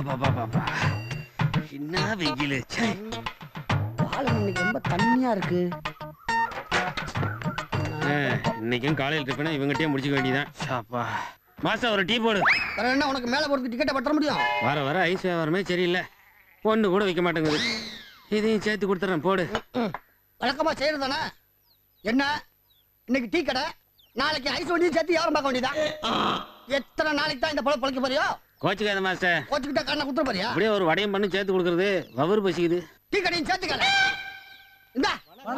பாபா என்ன வெயில் ச்சே பாலம் இன்னைக்கு ரொம்ப தண்ணியா இருக்கு ஆ, இன்னைக்கும் காலையில் டிஃபனை இவங்ககிட்டயே முடிச்சுக்க வேண்டியதான் சாப்பா மாசம் ஒரு டீ போடு வேற என்ன உனக்கு மேல போறதுக்கு டிக்கெட்டை பற்ற முடியும் வர வர ஐஸ் வியாபாரமே சரியில்லை ஒன்று கூட வைக்க மாட்டேங்குது இதையும் சேர்த்து கொடுத்துறேன் போடு வழக்கமா செய்யறது தானே என்ன இன்னைக்கு டீ கடை நாளைக்கு ஐஸ் வண்டியும் சேர்த்து யாரும் பார்க்க வேண்டியதா எத்தனை நாளைக்கு தான் இந்த பழம் பழைக்க போறியோ கோச்சுக்காத மாஸ்டர் கோச்சுக்கிட்ட கண்ணை குத்துற போறியா அப்படியே ஒரு வடையும் பண்ணி சேர்த்து கொடுக்குறது வவுறு பசிக்குது டீ கடையும் சேர்த்துக்கல இந்த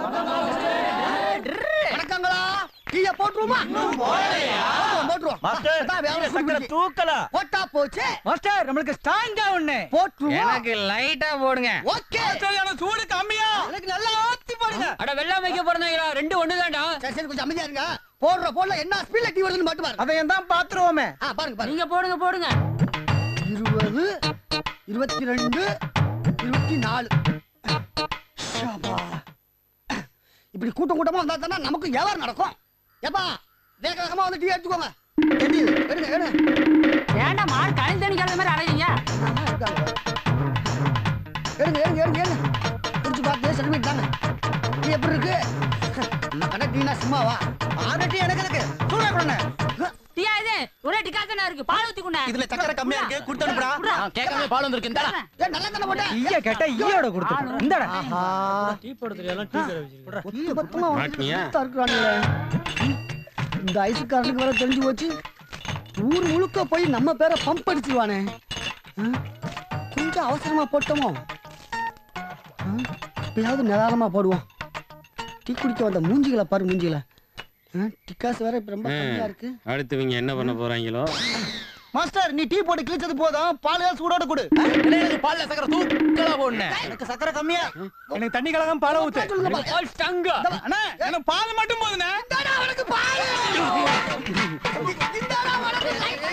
வணக்கங்களா டீய போட்டுருமா போட்டுருவோம் மாஸ்டர் அதான் வேற சக்கரை சுடுபிடிக்கு. தூக்கல போட்டா போச்சு மாஸ்டர் நம்மளுக்கு ஸ்ட்ராங்கா ஒண்ணு போட்டுருவோம் எனக்கு லைட்டா போடுங்க ஓகே சூடு கம்மியா எனக்கு நல்லா ஆத்தி போடுங்க அட வெள்ளம் வைக்க போறீங்களா ரெண்டு ஒண்ணு தான்டா சரி சரி கொஞ்சம் அமைதியா இருங்க போடுற போடல என்ன ஸ்பீட்ல டீ வருதுன்னு மட்டும் பாருங்க அதையும் தான் பாத்துருவோமே ஆ பாருங்க பாருங்க நீங்க போடுங்க போடுங்க இருபது இருபத்தி ரெண்டு இருபத்தி நாலு ஷாபா. இப்படி கூட்டம் கூட்டமா வந்தா தானே நமக்கு வியாபாரம் நடக்கும் ஏப்பா வேக வேகமா வந்து டீ எடுத்துக்கோங்க எப்படி எடுங்க எடுங்க ஏன்டா மாடு கழுந்து தண்ணி கலந்த மாதிரி அலைவீங்க ஆமா, இருக்காங்க. எடுங்க எடுங்க எடுங்க எடுங்க குடிச்சு பார்த்து செலிபிரேட் தாங்க டீ எப்படி இருக்கு நம்ம கடை டீனா சும்மாவா ஆறு டீ எனக்கு இருக்கு சூடா கொடுங்க டீயா இது ஒரே டிகாசனா இருக்கு பால் ஊத்தி கொண்டா இதுல சக்கரை கம்மியா இருக்கு கொடுத்து அனுப்புடா கேட்காம பால் வந்திருக்கு இந்தா ஏ நல்லா தானே போட்டேன் ஈய கேட்டா ஈயோட கொடுத்து இந்தடா ஆஹா டீ போடுறது எல்லாம் டீ கடை வச்சிருக்கா ஒத்து மொத்தமா வந்து மாட்டினியா? சுத்தா இருக்கிறானுங்களே. இந்த ஐசுக்காரனுக்கு வேற தெரிஞ்சு போச்சு ஊர் முழுக்க போய் நம்ம பேரை பம்ப் அடிச்சிருவானே ஆ? கொஞ்சம் அவசரமா போட்டோமோ ஆ? இப்பயாவது நிதானமா போடுவோம் டீ குடிக்க வந்த மூஞ்சிகளை பாரு மூஞ்சிகளை ஆ? டிக்காசு வேற இப்ப ரொம்ப கம்மியா இருக்கு அடுத்து இவங்க என்ன பண்ண போறாங்களோ மாஸ்டர் நீ டீ போட்டு கிழிச்சது போதும் பால் சூடோட கொடு எனக்கு பால்ல சக்கரை தூக்கலா போடுனே எனக்கு சக்கரை கம்மியா எனக்கு தண்ணி கலகம் பால ஊத்து சொல்லுங்கப்பா. பால் ஸ்ட்ராங்கா அண்ணா எனக்கு பால் மட்டும் போதுனே இந்தாடா உனக்கு பால் இந்தாடா உனக்கு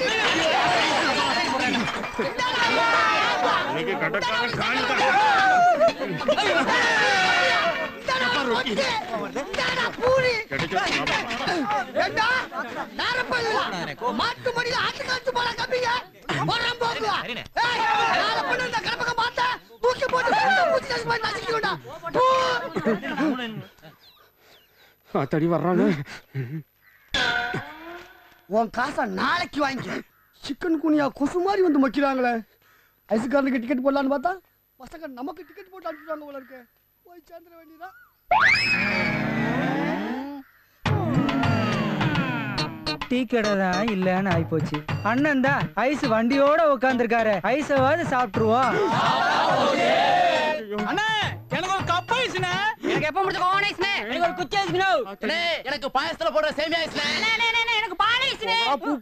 இன்னைக்கு கட்டக்காரன் காலி இந்தாடா ரொட்டி. இந்தாடா பூரி கிடைக்கும் ஏண்டா நாரப்பல்ல மாட்டு மடியில ஆட்டு காத்து போல கம்பிங்க போறான் போங்க ஏய் நாளை பண்ண இந்த கடப்பக மாத்த தூக்கி போட்டு சுத்த பூச்சி கசி பண்ணி நசிக்கிடுடா அத்தடி வர்றாங்க உன் காசை நாளைக்கு வாங்கிக்க சிக்கன் குனியா கொசு மாதிரி வந்து மக்கிறாங்களே ஐசுக்காரனுக்கு டிக்கெட் போடலான்னு பார்த்தா பசங்க நமக்கு டிக்கெட் போட்டு அனுப்பிடுவாங்க போல இருக்கு போய் சேர்ந்துட வேண்டியதா டீ கடை தான் இல்லன்னு ஆயிப்போச்சு அண்ணன் தான் ஐஸ் வண்டியோட உட்காந்துருக்காரு ஐஸவாவது சாப்பிட்டுருவோம் அண்ணா எனக்கு ஒரு கப் ஐஸ்னே எனக்கு எப்ப முடிச்ச கோன் ஐஸ்னே எனக்கு ஒரு குச்சி ஐஸ்னே அண்ணே எனக்கு பாயசத்துல போடுற சேமியா ஐஸ்னே அண்ணே, அண்ணே, அண்ணே, அண்ணே, எனக்கு பால் ஐஸ்னே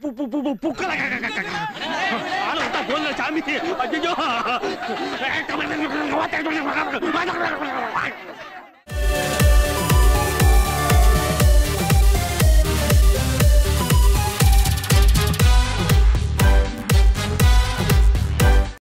ஆளை விட்டா போன்ல சாமி ஐயோ